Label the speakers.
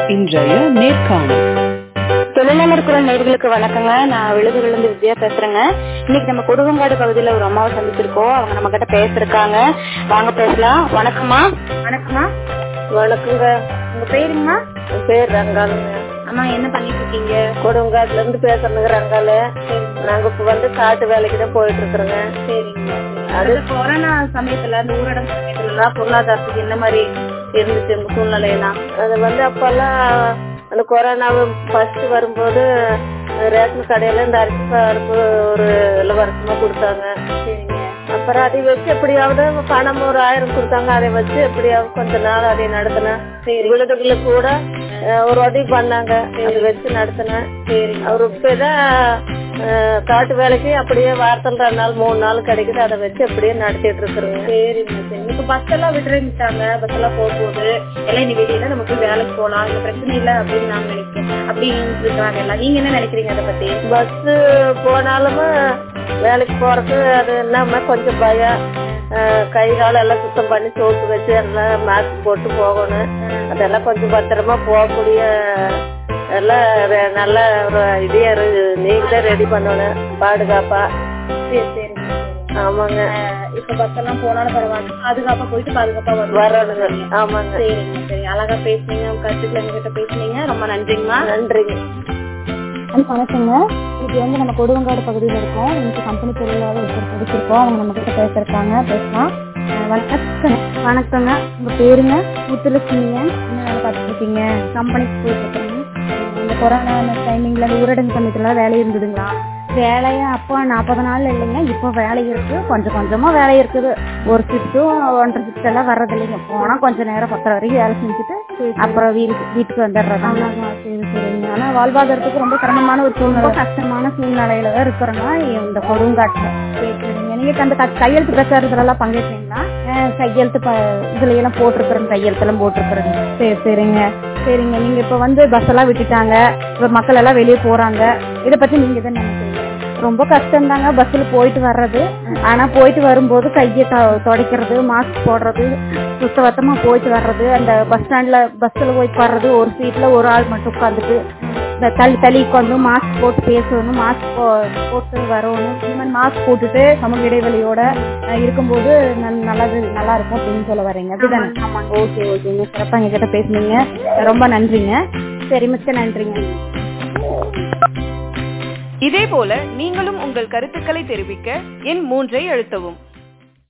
Speaker 1: இன்றைய நேர்காணல்
Speaker 2: தொழிலாளர் குரல் நேர்களுக்கு வணக்கங்க நான் விழுதுகளிலிருந்து வித்யா பேசுறேங்க இன்னைக்கு நம்ம கொடுவங்காடு பகுதியில ஒரு அம்மாவை சந்திச்சிருக்கோம் அவங்க நம்ம கிட்ட பேசிருக்காங்க வாங்க பேசலாம் வணக்கம்மா வணக்கம்மா
Speaker 3: வணக்கங்க
Speaker 2: உங்க பேருங்கம்மா
Speaker 3: என் பேர் ரங்காலுங்க
Speaker 2: அம்மா என்ன பண்ணிட்டு இருக்கீங்க
Speaker 3: கொடுங்காட்டுல இருந்து பேசுறதுங்க ரங்காலு நாங்க இப்ப வந்து காட்டு வேலைக்கு தான் போயிட்டு இருக்கிறோங்க
Speaker 2: சரிங்க அது கொரோனா சமயத்துல அந்த ஊரடங்கு சமயத்துல எல்லாம் பொருளாதாரத்துக்கு என்ன மாதிரி இருந்துச்சு உங்க சூழ்நிலை எல்லாம்
Speaker 3: அது வந்து அப்பெல்லாம் அந்த கொரோனா ஃபர்ஸ்ட் வரும்போது ரேஷன் கடையில இந்த அரிசி பருப்பு ஒரு இலவசமா கொடுத்தாங்க அப்புறம் அதை வச்சு எப்படியாவது பணம் ஒரு ஆயிரம் கொடுத்தாங்க அதை வச்சு எப்படியாவது கொஞ்ச நாள் அதை நடத்தினேன் விழுதுகளை கூட அஹ், ஒரு உதவி பண்ணாங்க அதை வச்சு நடத்தினேன் அவர் இப்பதான் அஹ், காட்டு வேலைக்கு அப்படியே வாரத்தில் ரெண்டு நாள் மூணு நாள் கிடைக்குது அதை வச்சு அப்படியே நடத்திட்டு இருக்கிறோங்க
Speaker 2: சரிங்க சரி இப்ப பஸ் எல்லாம் விட்டுருந்துட்டாங்க பஸ் எல்லாம் போகும்போது எல்லாம் இன்னைக்கு வெளியில நமக்கு வேலைக்கு போலாம் இந்த பிரச்சனை இல்ல அப்படின்னு நான் நினைக்கிறேன் அப்படின்னு இருக்காங்க எல்லாம் நீங்க என்ன நினைக்கிறீங்க அதை பத்தி
Speaker 3: பஸ் போனாலும் வேலைக்கு போறது அது என்னமா கொஞ்சம் பயம் அஹ் கை கால் எல்லாம் சுத்தம் பண்ணி சோப்பு வச்சு எல்லாம் மாஸ்க் போட்டு போகணும் அதெல்லாம் கொஞ்சம் பத்திரமா போகக்கூடிய எல்லாம் ரெ- நல்ல ஒரு இதே நீங்க தான் ரெடி பண்ணணும் பாதுகாப்பா
Speaker 2: சரி சரிங்க
Speaker 3: ஆமாங்க
Speaker 2: அஹ் இப்ப பஸ் எல்லாம் போனாலும் பரவாயில்ல பாதுகாப்பா போயிட்டு பாதுகாப்பா வரும்
Speaker 3: வரணுங்க ஆமாங்க
Speaker 2: சரிங்க சரி அழகா பேசுனீங்க உங்க கருத்துக்களை எங்ககிட்ட பேசுனீங்க ரொம்ப நன்றிங்கம்மா
Speaker 3: நன்றிங்க
Speaker 4: வணக்கங்க இது வந்து நம்ம கொடுவங்காடு பகுதியில் இருக்கோம் இன்னைக்கு கம்பெனி தொழிலாளர் ஒருத்தர் பிடிச்சிருக்கோம் அவங்க நம்ம கிட்ட பேசிருக்காங்க பேசலாம் அஹ் வணக்கம் வணக்கங்க உங்க பேருங்க முத்துலட்சுமிங்க என்ன வேலை பார்த்துட்டு இருக்கீங்க கம்பெனிக்கு போயிட்டு இருக்கீங்க இந்த கொரோனா டைமிங்ல இந்த ஊரடங்கு சமயத்துல வேலை இருந்ததுங்களா வேலையா அப்போ நாற்பது நாள் இல்லைங்க இப்போ வேலை இருக்கு கொஞ்சம் கொஞ்சமா வேலை இருக்குது ஒரு ஷிஃப்ட்டும் ஒன்றரை ஷிஃப்ட் எல்லாம் வர்றது இல்லைங்க போனா கொஞ்ச நேரம் பத்தரை வரைக்கும் வேலை செஞ்சுட்டு அப்புறம் வீட்டுக்கு வீட்டுக்கு வந்துடுறோம் சரி சரிங்க ஆனா வாழ்வாதாரத்துக்கு ரொம்ப சிரமமான ஒரு சூழ்நிலை கஷ்டமான சூழ்நிலையில தான் இருக்கிறோங்க இந்த கொடுங்காட்டுல சரி சரிங்க நீங்க அந்த க- கையெழுத்து பிரச்சாரத்துல எல்லாம் பங்கேற்றீங்களா அஹ் கையெழுத்து ப- இதுல எல்லாம் போட்டிருக்கிறேங்க கையெழுத்து எல்லாம் போட்டிருக்கிறேங்க சரி சரிங்க சரிங்க நீங்க இப்ப வந்து பஸ் எல்லாம் விட்டுட்டாங்க இப்ப மக்கள் எல்லாம் வெளியே போறாங்க இத பத்தி நீங்க என்ன நினைக்கிறீங்க ரொம்ப கஷ்டம் தாங்க பஸ்ல போயிட்டு வர்றது ஆனா போயிட்டு வரும்போது கையை தொ- துடைக்கிறது மாஸ்க் போடுறது சுத்தபத்தமா போயிட்டு வர்றது அந்த பஸ் ஸ்டாண்ட்ல பஸ்ல போயிட்டு வர்றது ஒரு சீட்ல ஒரு ஆள் மட்டும் உட்காந்துட்டு இந்த தள்ளி தள்ளி உட்காந்து மாஸ்க் போட்டு பேசணும் மாஸ்க் போட்டு வரணும் இந்த மாதிரி மாஸ்க் போட்டுட்டு சமூக இடைவெளியோட அஹ், இருக்கும்போது நல்- நல்லது நல்லா இருக்கும் அப்படின்னு சொல்ல வரீங்க அப்படிதானே ஓகே ஓகேங்க சிறப்பா எங்க கிட்ட பேசுனீங்க ரொம்ப நன்றிங்க சரி மிக்க நன்றிங்க
Speaker 1: இதேபோல நீங்களும் உங்கள் கருத்துக்களை தெரிவிக்க எண் மூன்றை அழுத்தவும்